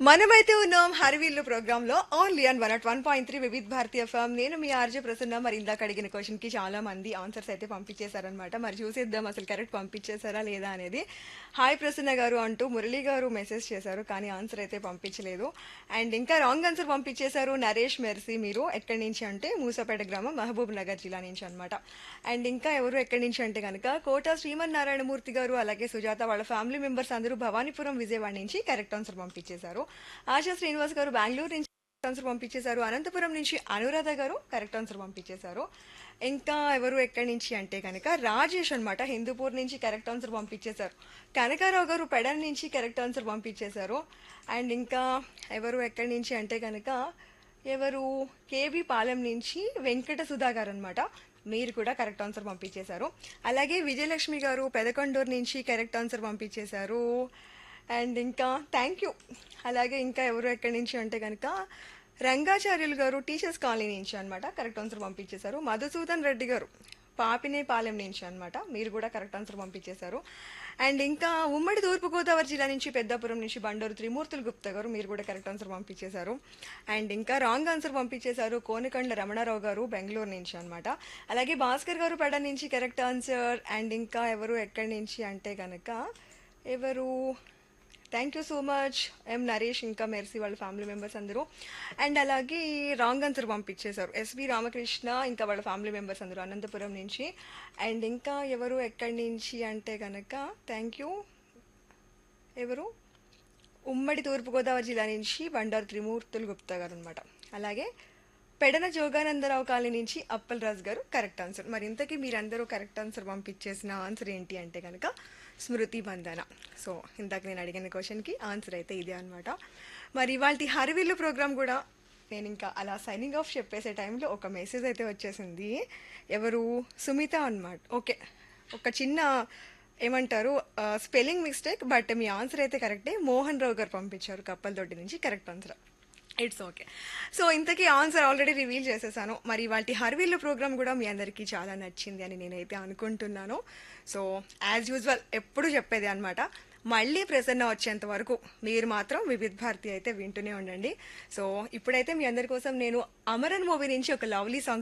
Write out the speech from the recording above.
మనమైతే ఉన్నాం హరివిల్లు ప్రోగ్రామ్ లో only on one at one point three Vividh Bharati FM నేను మీ ఆర్జే ప్రసన్న మరి ఇందాక అడిగిన క్వశ్చన్ కి చాలా మంది ఆన్సర్స్ అయితే పంపించేశారనమాట మరి చూసేద్దాం అసలు కరెక్ట్ పంపించేశారా లేదా అనేది హాయ్ ప్రసన్న గారు అంటూ మురళి గారు మెసేజ్ చేశారు కానీ ఆన్సర్ అయితే పంపించలేదు అండ్ ఇంకా రాంగ్ ఆన్సర్ పంపించేశారు నరేష్ మెర్సీ మీరు ఎక్కడి నుంచి అంటే మూసపేట గ్రామం మహబూబ్ నగర్ జిల్లా నుంచి అనమాట అండ్ ఇంకా ఎవరు ఎక్కడి నుంచి అంటే కనుక కోట శ్రీమన్నారాయణమూర్తి గారు అలాగే సుజాత వాళ్ళ ఫ్యామిలీ మెంబర్స్ అందరూ భవానీపురం విజయవాడ నుంచి కరెక్ట్ ఆన్సర్ పంపించేశారు ఆశా శ్రీనివాస్ గారు బెంగళూరు నుంచి కరెక్ట్ ఆన్సర్ పంపించేశారు అనంతపురం నుంచి అనురాధ గారు కరెక్ట్ ఆన్సర్ పంపించేశారు ఇంకా ఎవరు ఎక్కడి నుంచి అంటే కనుక రాజేష్ అనమాట హిందూపూర్ నుంచి కరెక్ట్ ఆన్సర్ పంపించేశారు కనకారావు గారు పెడన్ నుంచి కరెక్ట్ ఆన్సర్ పంపించేశారు అండ్ ఇంకా ఎవరు ఎక్కడి నుంచి అంటే కనుక ఎవరు కేవి పాలెం నుంచి వెంకట సుధాకర్ అనమాట మీరు కూడా కరెక్ట్ ఆన్సర్ పంపించేశారు అలాగే విజయలక్ష్మి గారు పెదకొండూరు నుంచి కరెక్ట్ ఆన్సర్ పంపించేశారు అండ్ ఇంకా థ్యాంక్ యూ అలాగే ఇంకా ఎవరు ఎక్కడి నుంచి అంటే కనుక రంగాచార్యులు గారు టీచర్స్ కాలనీ నుంచి అనమాట కరెక్ట్ ఆన్సర్ పంపించేశారు మధుసూదన్ రెడ్డి గారు పాపినే పాలెం నుంచి అనమాట మీరు కూడా కరెక్ట్ ఆన్సర్ పంపించేశారు అండ్ ఇంకా ఉమ్మడి తూర్పుగోదావరి జిల్లా నుంచి పెద్దాపురం నుంచి బండూరు త్రిమూర్తులు గుప్తా గారు మీరు కూడా కరెక్ట్ ఆన్సర్ పంపించేశారు అండ్ ఇంకా రాంగ్ ఆన్సర్ పంపించేశారు కోనకండ్ల రమణారావు గారు బెంగళూరు నుంచి అనమాట అలాగే భాస్కర్ గారు పెడ నుంచి కరెక్ట్ ఆన్సర్ అండ్ ఇంకా ఎవరు ఎక్కడి నుంచి అంటే కనుక ఎవరు thank you so much M Naresh ఇంకా మెర్సీ వాళ్ళ ఫ్యామిలీ మెంబర్స్ అందరూ అండ్ అలాగే రాంగ్ ఆన్సర్ పంపించేశారు ఎస్వి రామకృష్ణ ఇంకా వాళ్ళ ఫ్యామిలీ మెంబర్స్ అందరూ అనంతపురం నుంచి అండ్ ఇంకా ఎవరు ఎక్కడి నుంచి అంటే కనుక థ్యాంక్ యూ ఎవరు ఉమ్మడి తూర్పుగోదావరి జిల్లా నుంచి బండారు త్రిమూర్తులు గుప్తా గారు అనమాట అలాగే పెడన జోగానందరావు కాలనీ నుంచి అప్పల్ రాజు గారు కరెక్ట్ ఆన్సర్ మరి ఇంతకీ మీరందరూ కరెక్ట్ ఆన్సర్ పంపించేసిన ఆన్సర్ ఏంటి అంటే కనుక స్మృతి బంధన సో ఇందాక నేను అడిగిన క్వశ్చన్కి ఆన్సర్ అయితే ఇదే అనమాట మరి ఇవాళ హరివిల్లు ప్రోగ్రామ్ కూడా నేను ఇంకా అలా సైనింగ్ ఆఫ్ చెప్పేసే టైంలో ఒక మెసేజ్ అయితే వచ్చేసింది ఎవరు సుమిత అన్నమాట ఓకే ఒక చిన్న ఏమంటారు స్పెల్లింగ్ మిస్టేక్ బట్ మీ ఆన్సర్ అయితే కరెక్టే మోహన్ రావు గారు పంపించారు కప్పలతోటి నుంచి correct answer it's okay so ఇంతకీ ఆన్సర్ ఆల్రెడీ రివీల్ చేసేసాను మరి వాటి హర్వీల్ ప్రోగ్రామ్ కూడా మీ అందరికీ చాలా నచ్చింది అని నేనైతే అనుకుంటున్నాను సో యాజ్ యూజువల్ ఎప్పుడు చెప్పేది అనమాట మళ్ళీ ప్రసన్న వచ్చేంత వరకు మీరు మాత్రం వివిధ్ భారతి అయితే వింటూనే ఉండండి సో ఇప్పుడైతే మీ అందరి కోసం నేను అమరన్ మూవీ నుంచి ఒక లవ్లీ సాంగ్